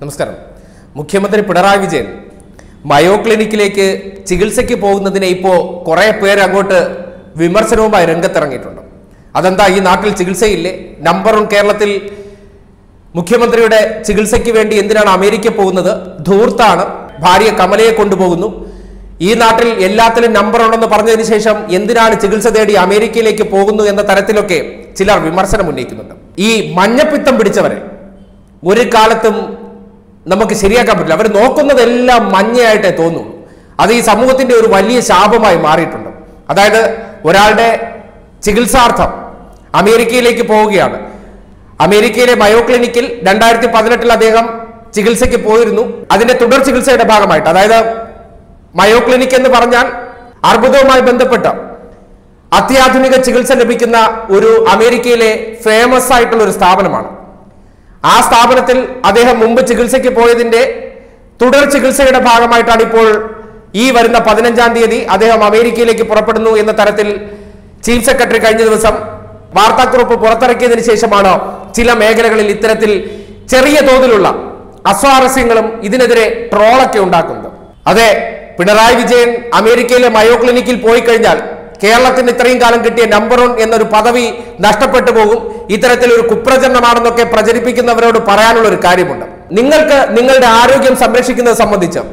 നമസ്കാരം മുഖ്യമന്ത്രി പിണറായി വിജയൻ മയോ ക്ലിനിക്കിലേക്ക് ചികിത്സയ്ക്ക് പോകുന്നതിനെ ഇപ്പോൾ കുറേ പേര് അങ്ങോട്ട് വിമർശനവുമായി രംഗത്തിറങ്ങിയിട്ടുണ്ട് അതെന്താ ഈ നാട്ടിൽ ചികിത്സയില്ലേ നമ്പർ വൺ കേരളത്തിൽ മുഖ്യമന്ത്രിയുടെ ചികിത്സയ്ക്ക് വേണ്ടി എന്തിനാണ് അമേരിക്ക പോകുന്നത് ധൂർത്താണ് ഭാര്യ കമലയെ കൊണ്ടുപോകുന്നു ഈ നാട്ടിൽ എല്ലാത്തിലും നമ്പർ ഉണ്ടെന്ന് പറഞ്ഞതിന് ശേഷം എന്തിനാണ് ചികിത്സ തേടി അമേരിക്കയിലേക്ക് പോകുന്നു എന്ന തരത്തിലൊക്കെ ചിലർ വിമർശനം ഉന്നയിക്കുന്നുണ്ട് ഈ മഞ്ഞപ്പിത്തം പിടിച്ചവരെ ഒരു കാലത്തും നമുക്ക് ശരിയാക്കാൻ പറ്റില്ല അവർ നോക്കുന്നതെല്ലാം മഞ്ഞയായിട്ടേ തോന്നുള്ളൂ അത് ഈ സമൂഹത്തിന്റെ ഒരു വലിയ ശാപമായി മാറിയിട്ടുണ്ട് അതായത് ഒരാളുടെ ചികിത്സാർത്ഥം അമേരിക്കയിലേക്ക് പോവുകയാണ് അമേരിക്കയിലെ മയോ ക്ലിനിക്കിൽ രണ്ടായിരത്തി പതിനെട്ടിൽ അദ്ദേഹം ചികിത്സയ്ക്ക് പോയിരുന്നു അതിന്റെ തുടർ ചികിത്സയുടെ ഭാഗമായിട്ട് അതായത് മയോ ക്ലിനിക് എന്ന് പറഞ്ഞാൽ അർബുദവുമായി ബന്ധപ്പെട്ട അത്യാധുനിക ചികിത്സ ലഭിക്കുന്ന ഒരു അമേരിക്കയിലെ ഫേമസ് ആയിട്ടുള്ള ഒരു സ്ഥാപനമാണ് ആ സ്ഥാപനത്തിൽ അദ്ദേഹം മുമ്പ് ചികിത്സയ്ക്ക് പോയതിന്റെ തുടർ ചികിത്സയുടെ ഭാഗമായിട്ടാണ് ഇപ്പോൾ ഈ വരുന്ന പതിനഞ്ചാം തീയതി അദ്ദേഹം അമേരിക്കയിലേക്ക് പുറപ്പെടുന്നു എന്ന തരത്തിൽ ചീഫ് സെക്രട്ടറി കഴിഞ്ഞ ദിവസം വാർത്താക്കുറിപ്പ് പുറത്തിറക്കിയതിനു ശേഷമാണ് ചില മേഖലകളിൽ ഇത്തരത്തിൽ ചെറിയ തോതിലുള്ള അസ്വാരസ്യങ്ങളും ഇതിനെതിരെ ട്രോളൊക്കെ ഉണ്ടാക്കുന്നത് അതെ പിണറായി വിജയൻ അമേരിക്കയിലെ മയോ ക്ലിനിക്കിൽ പോയി കഴിഞ്ഞാൽ കേരളത്തിന് ഇത്രയും കാലം കിട്ടിയ നമ്പർ വൺ എന്നൊരു പദവി നഷ്ടപ്പെട്ടു പോകും ഇത്തരത്തിൽ ഒരു കുപ്രചരണമാണെന്നൊക്കെ പ്രചരിപ്പിക്കുന്നവരോട് പറയാനുള്ള ഒരു കാര്യമുണ്ട് നിങ്ങൾക്ക് നിങ്ങളുടെ ആരോഗ്യം സംരക്ഷിക്കുന്നത് സംബന്ധിച്ച്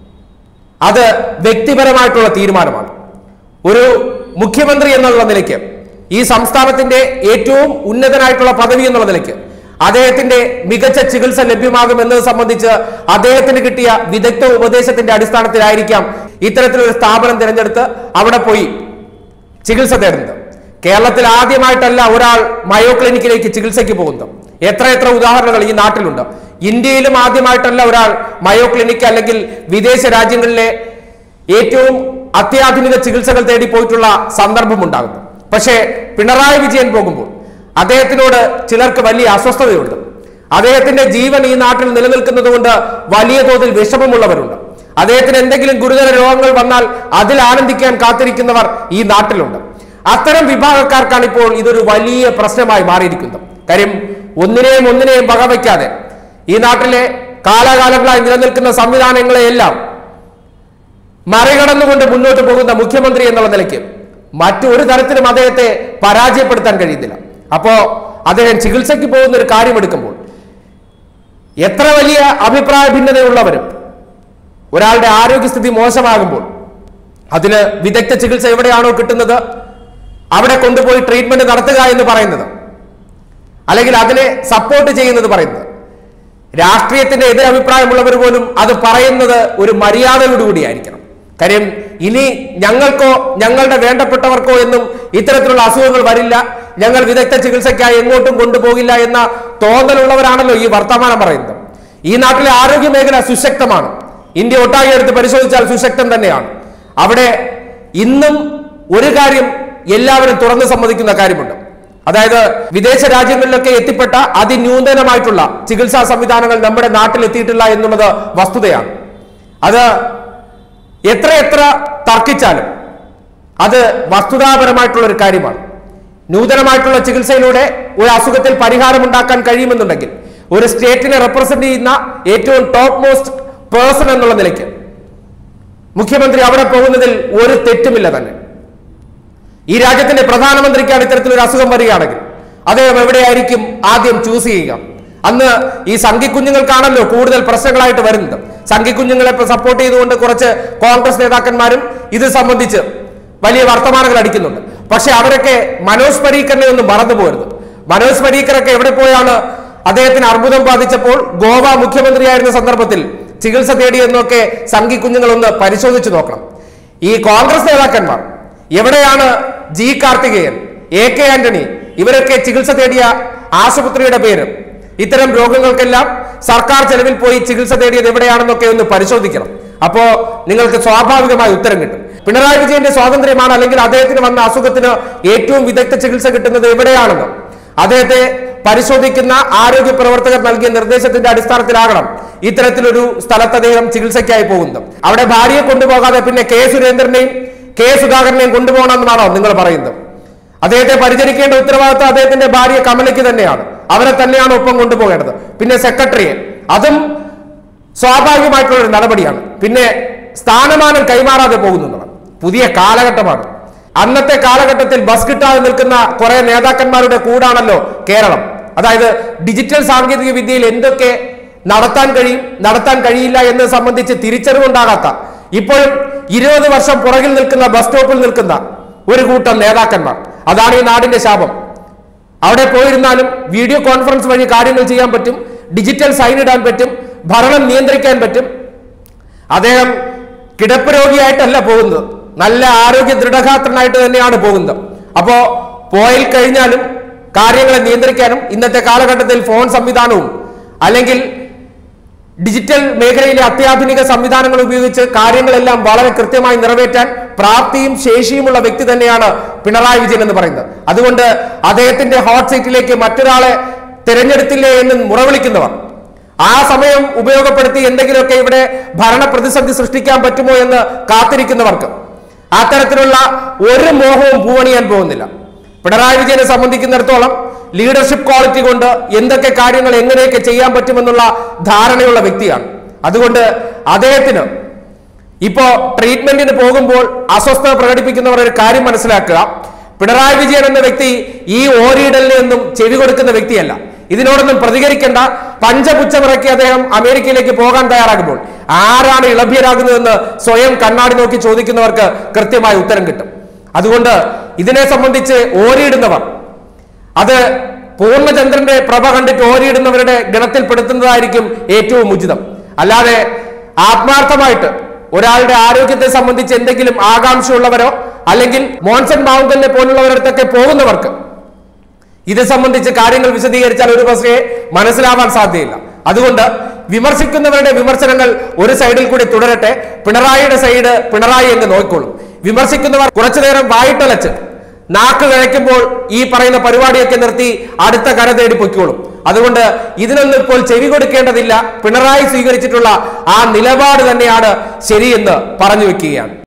അത് വ്യക്തിപരമായിട്ടുള്ള തീരുമാനമാണ് ഒരു മുഖ്യമന്ത്രി എന്നുള്ള നിലയ്ക്ക് ഈ സംസ്ഥാനത്തിന്റെ ഏറ്റവും ഉന്നതനായിട്ടുള്ള പദവി എന്നുള്ള നിലയ്ക്ക് അദ്ദേഹത്തിന്റെ മികച്ച ചികിത്സ ലഭ്യമാകുമെന്നത് സംബന്ധിച്ച് അദ്ദേഹത്തിന് കിട്ടിയ വിദഗ്ധ ഉപദേശത്തിന്റെ അടിസ്ഥാനത്തിലായിരിക്കാം ഇത്തരത്തിലൊരു സ്ഥാപനം തിരഞ്ഞെടുത്ത് അവിടെ പോയി ചികിത്സ തേടുന്നത് കേരളത്തിൽ ആദ്യമായിട്ടല്ല ഒരാൾ മയോ ക്ലിനിക്കിലേക്ക് ചികിത്സയ്ക്ക് പോകുന്നത് എത്ര എത്ര ഉദാഹരണങ്ങൾ ഈ നാട്ടിലുണ്ട് ഇന്ത്യയിലും ആദ്യമായിട്ടല്ല ഒരാൾ മയോ ക്ലിനിക്ക് അല്ലെങ്കിൽ വിദേശ രാജ്യങ്ങളിലെ ഏറ്റവും അത്യാധുനിക ചികിത്സകൾ തേടി പോയിട്ടുള്ള സന്ദർഭം ഉണ്ടാകുന്നു പക്ഷേ പിണറായി വിജയൻ പോകുമ്പോൾ അദ്ദേഹത്തിനോട് ചിലർക്ക് വലിയ അസ്വസ്ഥതയുണ്ട് അദ്ദേഹത്തിന്റെ ജീവൻ ഈ നാട്ടിൽ നിലനിൽക്കുന്നത് കൊണ്ട് വലിയ തോതിൽ വിഷമമുള്ളവരുണ്ട് അദ്ദേഹത്തിന് എന്തെങ്കിലും ഗുരുതര രോഗങ്ങൾ വന്നാൽ അതിൽ ആനന്ദിക്കാൻ കാത്തിരിക്കുന്നവർ ഈ നാട്ടിലുണ്ട് അത്തരം വിഭാഗക്കാർക്കാണ് ഇപ്പോൾ ഇതൊരു വലിയ പ്രശ്നമായി മാറിയിരിക്കുന്നത് കാര്യം ഒന്നിനെയും ഒന്നിനെയും വകവയ്ക്കാതെ ഈ നാട്ടിലെ കാലാകാലങ്ങളായി നിലനിൽക്കുന്ന സംവിധാനങ്ങളെയെല്ലാം മറികടന്നുകൊണ്ട് മുന്നോട്ട് പോകുന്ന മുഖ്യമന്ത്രി എന്നുള്ള നിലയ്ക്ക് മറ്റൊരു തരത്തിലും അദ്ദേഹത്തെ പരാജയപ്പെടുത്താൻ കഴിയുന്നില്ല അപ്പോ അദ്ദേഹം ചികിത്സയ്ക്ക് പോകുന്ന ഒരു കാര്യമെടുക്കുമ്പോൾ എത്ര വലിയ അഭിപ്രായ ഭിന്നതയുള്ളവരും ഒരാളുടെ ആരോഗ്യസ്ഥിതി മോശമാകുമ്പോൾ അതിന് വിദഗ്ധ ചികിത്സ എവിടെയാണോ കിട്ടുന്നത് അവിടെ കൊണ്ടുപോയി ട്രീറ്റ്മെന്റ് നടത്തുക എന്ന് പറയുന്നത് അല്ലെങ്കിൽ അതിനെ സപ്പോർട്ട് ചെയ്യുന്നത് പറയുന്നത് രാഷ്ട്രീയത്തിന്റെ എതിരഭിപ്രായമുള്ളവർ പോലും അത് പറയുന്നത് ഒരു മര്യാദയോടുകൂടിയായിരിക്കണം കാര്യം ഇനി ഞങ്ങൾക്കോ ഞങ്ങളുടെ വേണ്ടപ്പെട്ടവർക്കോ എന്നും ഇത്തരത്തിലുള്ള അസുഖങ്ങൾ വരില്ല ഞങ്ങൾ വിദഗ്ധ ചികിത്സയ്ക്കായി എങ്ങോട്ടും കൊണ്ടുപോകില്ല എന്ന തോന്നലുള്ളവരാണല്ലോ ഈ വർത്തമാനം പറയുന്നത് ഈ നാട്ടിലെ ആരോഗ്യ മേഖല സുശക്തമാണ് ഇന്ത്യ ഒട്ടാകെ എടുത്ത് പരിശോധിച്ചാൽ സുശക്തം തന്നെയാണ് അവിടെ ഇന്നും ഒരു കാര്യം എല്ലാവരും തുറന്നു സമ്മതിക്കുന്ന കാര്യമുണ്ട് അതായത് വിദേശ രാജ്യങ്ങളിലൊക്കെ എത്തിപ്പെട്ട അതിന്യൂനമായിട്ടുള്ള ചികിത്സാ സംവിധാനങ്ങൾ നമ്മുടെ നാട്ടിൽ എത്തിയിട്ടില്ല എന്നുള്ളത് വസ്തുതയാണ് അത് എത്ര എത്ര തർക്കിച്ചാലും അത് വസ്തുതാപരമായിട്ടുള്ള ഒരു കാര്യമാണ് നൂതനമായിട്ടുള്ള ചികിത്സയിലൂടെ ഒരു അസുഖത്തിൽ പരിഹാരം ഉണ്ടാക്കാൻ കഴിയുമെന്നുണ്ടെങ്കിൽ ഒരു സ്റ്റേറ്റിനെ റെപ്രസെന്റ് ചെയ്യുന്ന ഏറ്റവും ടോപ്പ് മോസ്റ്റ് പേഴ്സൺ എന്നുള്ള നിലയ്ക്ക് മുഖ്യമന്ത്രി അവിടെ പോകുന്നതിൽ ഒരു തെറ്റുമില്ല തന്നെ ഈ രാജ്യത്തിന്റെ പ്രധാനമന്ത്രിക്കാണ് ഇത്തരത്തിലൊരു അസുഖം വരികയാണെങ്കിൽ അദ്ദേഹം എവിടെയായിരിക്കും ആദ്യം ചൂസ് ചെയ്യുക അന്ന് ഈ സംഘിക്കുഞ്ഞുങ്ങൾക്കാണല്ലോ കൂടുതൽ പ്രശ്നങ്ങളായിട്ട് വരുന്നത് സംഘിക്കുഞ്ഞുങ്ങളെ സപ്പോർട്ട് ചെയ്തുകൊണ്ട് കുറച്ച് കോൺഗ്രസ് നേതാക്കന്മാരും ഇത് സംബന്ധിച്ച് വലിയ വർത്തമാനങ്ങൾ അടിക്കുന്നുണ്ട് പക്ഷെ അവരൊക്കെ മനോജ് പരീക്കറിനെ ഒന്നും മറന്നു പോരുത് മനോജ് പരീക്കറൊക്കെ എവിടെ പോയാണ് അദ്ദേഹത്തിന് അർബുദം ബാധിച്ചപ്പോൾ ഗോവ മുഖ്യമന്ത്രിയായിരുന്ന സന്ദർഭത്തിൽ ചികിത്സ തേടിയെന്നൊക്കെ സംഘി കുഞ്ഞുങ്ങളൊന്ന് പരിശോധിച്ചു നോക്കണം ഈ കോൺഗ്രസ് നേതാക്കന്മാർ എവിടെയാണ് G Karthikeyan A K Antony ഇവരൊക്കെ ചികിത്സ തേടിയ ആശുപത്രിയുടെ പേര് ഇത്തരം രോഗങ്ങൾക്കെല്ലാം സർക്കാർ ചെലവിൽ പോയി ചികിത്സ തേടിയത് എവിടെയാണെന്നൊക്കെ ഒന്ന് പരിശോധിക്കണം അപ്പോ നിങ്ങൾക്ക് സ്വാഭാവികമായ ഉത്തരം കിട്ടും പിണറായി വിജയന്റെ സ്വാതന്ത്ര്യമാണ് അല്ലെങ്കിൽ അദ്ദേഹത്തിന് വന്ന അസുഖത്തിന് ഏറ്റവും വിദഗ്ധ ചികിത്സ കിട്ടുന്നത് എവിടെയാണെന്ന് അദ്ദേഹത്തെ പരിശോധിക്കുന്ന ആരോഗ്യ പ്രവർത്തകർ നൽകിയ നിർദ്ദേശത്തിന്റെ അടിസ്ഥാനത്തിലാകണം ഇത്തരത്തിലൊരു സ്ഥലത്ത് അദ്ദേഹം ചികിത്സയ്ക്കായി പോകുന്നത് അവിടെ ഭാര്യയെ കൊണ്ടുപോകാതെ പിന്നെ കെ സുരേന്ദ്രനെയും കെ സുധാകരനെയും കൊണ്ടുപോകണമെന്നാണോ നിങ്ങൾ പറയുന്നത് അദ്ദേഹത്തെ പരിചരിക്കേണ്ട ഉത്തരവാദിത്വം അദ്ദേഹത്തിന്റെ ഭാര്യ കമലയ്ക്ക് തന്നെയാണ് അവരെ തന്നെയാണ് ഒപ്പം കൊണ്ടുപോകേണ്ടത് പിന്നെ സെക്രട്ടറിയെ അതും സ്വാഭാവികമായിട്ടുള്ള ഒരു നടപടിയാണ് പിന്നെ സ്ഥാനമാനം കൈമാറാതെ പോകുന്നതാണ് പുതിയ കാലഘട്ടമാണ് അന്നത്തെ കാലഘട്ടത്തിൽ ബസ് കിട്ടാതെ നിൽക്കുന്ന കുറെ നേതാക്കന്മാരുടെ കൂടാണല്ലോ കേരളം അതായത് ഡിജിറ്റൽ സാങ്കേതിക വിദ്യയിൽ എന്തൊക്കെ നടത്താൻ കഴിയും നടത്താൻ കഴിയില്ല എന്ന് സംബന്ധിച്ച് തിരിച്ചറിവുണ്ടാകാത്ത ഇപ്പോഴും ഇരുപത് വർഷം പുറകിൽ നിൽക്കുന്ന ബസ് സ്റ്റോപ്പിൽ നിൽക്കുന്ന ഒരു കൂട്ടം നേതാക്കന്മാർ അതാണ് ഈ നാടിന്റെ ശാപം അവിടെ പോയിരുന്നാലും വീഡിയോ കോൺഫറൻസ് വഴി കാര്യങ്ങൾ ചെയ്യാൻ പറ്റും ഡിജിറ്റൽ സൈൻ ഇടാൻ പറ്റും ഭരണം നിയന്ത്രിക്കാൻ പറ്റും അദ്ദേഹം കിടപ്പ് രോഗിയായിട്ടല്ല പോകുന്നത് നല്ല ആരോഗ്യ ദൃഢഗാത്രനായിട്ട് തന്നെയാണ് പോകുന്നത് അപ്പോ പോയിൽ കഴിഞ്ഞാലും കാര്യങ്ങളെ നിയന്ത്രിക്കാനും ഇന്നത്തെ കാലഘട്ടത്തിൽ ഫോൺ സംവിധാനവും അല്ലെങ്കിൽ ഡിജിറ്റൽ മേഖലയിലെ അത്യാധുനിക സംവിധാനങ്ങൾ ഉപയോഗിച്ച് കാര്യങ്ങളെല്ലാം വളരെ കൃത്യമായി നിറവേറ്റാൻ പ്രാപ്തിയും ശേഷിയുമുള്ള വ്യക്തി തന്നെയാണ് പിണറായി വിജയൻ എന്ന് പറയുന്നത് അതുകൊണ്ട് അദ്ദേഹത്തിന്റെ ഹോട്ട് സീറ്റിലേക്ക് മറ്റൊരാളെ തിരഞ്ഞെടുത്തില്ലേ എന്ന് മുറവിളിക്കുന്നവർ ആ സമയം ഉപയോഗപ്പെടുത്തി എന്തെങ്കിലുമൊക്കെ ഇവിടെ ഭരണ പ്രതിസന്ധി സൃഷ്ടിക്കാൻ പറ്റുമോ എന്ന് കാത്തിരിക്കുന്നവർക്ക് അത്തരത്തിലുള്ള ഒരു മോഹവും പൂവണിയാൻ പോകുന്നില്ല പിണറായി വിജയനെ സംബന്ധിക്കുന്നിടത്തോളം ലീഡർഷിപ്പ് ക്വാളിറ്റി കൊണ്ട് എന്തൊക്കെ കാര്യങ്ങൾ എങ്ങനെയൊക്കെ ചെയ്യാൻ പറ്റുമെന്നുള്ള ധാരണയുള്ള വ്യക്തിയാണ് അതുകൊണ്ട് അദ്ദേഹത്തിന് ഇപ്പോ ട്രീറ്റ്മെന്റിന് പോകുമ്പോൾ അസ്വസ്ഥത പ്രകടിപ്പിക്കുന്നവർ ഒരു കാര്യം മനസ്സിലാക്കുക പിണറായി വിജയൻ എന്ന വ്യക്തി ഈ ഓരിയിടലിനെ ഒന്നും ചെവി കൊടുക്കുന്ന വ്യക്തിയല്ല ഇതിനോടൊന്നും പ്രതികരിക്കേണ്ട പഞ്ചപുച്ഛമിറക്കി അദ്ദേഹം അമേരിക്കയിലേക്ക് പോകാൻ തയ്യാറാകുമ്പോൾ ആരാണ് ഇളഭ്യരാകുന്നതെന്ന് സ്വയം കണ്ണാടി നോക്കി ചോദിക്കുന്നവർക്ക് കൃത്യമായ ഉത്തരം കിട്ടും അതുകൊണ്ട് ഇതിനെ സംബന്ധിച്ച് ഓരിയിടുന്നവർ അത് പൂർണ്ണചന്ദ്രന്റെ പ്രഭ കണ്ടിട്ട് ഓരിയിടുന്നവരുടെ ഗണത്തിൽപ്പെടുത്തുന്നതായിരിക്കും ഏറ്റവും ഉചിതം അല്ലാതെ ആത്മാർത്ഥമായിട്ട് ഒരാളുടെ ആരോഗ്യത്തെ സംബന്ധിച്ച് എന്തെങ്കിലും ആകാംക്ഷയുള്ളവരോ അല്ലെങ്കിൽ മോൻസൺ മാവുങ്കലിനെ പോലുള്ളവരടുത്തൊക്കെ പോകുന്നവർക്ക് ഇത് സംബന്ധിച്ച് കാര്യങ്ങൾ വിശദീകരിച്ചാൽ ഒരു പക്ഷേ മനസ്സിലാവാൻ സാധ്യതയില്ല അതുകൊണ്ട് വിമർശിക്കുന്നവരുടെ വിമർശനങ്ങൾ ഒരു സൈഡിൽ കൂടി തുടരട്ടെ പിണറായിയുടെ സൈഡ് പിണറായി എന്ന് നോക്കിക്കോളും വിമർശിക്കുന്നവർ കുറച്ചു നേരം വായിട്ടലച്ച് നാക്ക് കഴിക്കുമ്പോൾ ഈ പറയുന്ന പരിപാടിയൊക്കെ നിർത്തി അടുത്ത കര തേടി പൊയ്ക്കോളും അതുകൊണ്ട് ഇതിനൊന്നും ഇപ്പോൾ ചെവി കൊടുക്കേണ്ടതില്ല പിണറായി സ്വീകരിച്ചിട്ടുള്ള ആ നിലപാട് തന്നെയാണ് ശരിയെന്ന് പറഞ്ഞു വെക്കുകയാണ്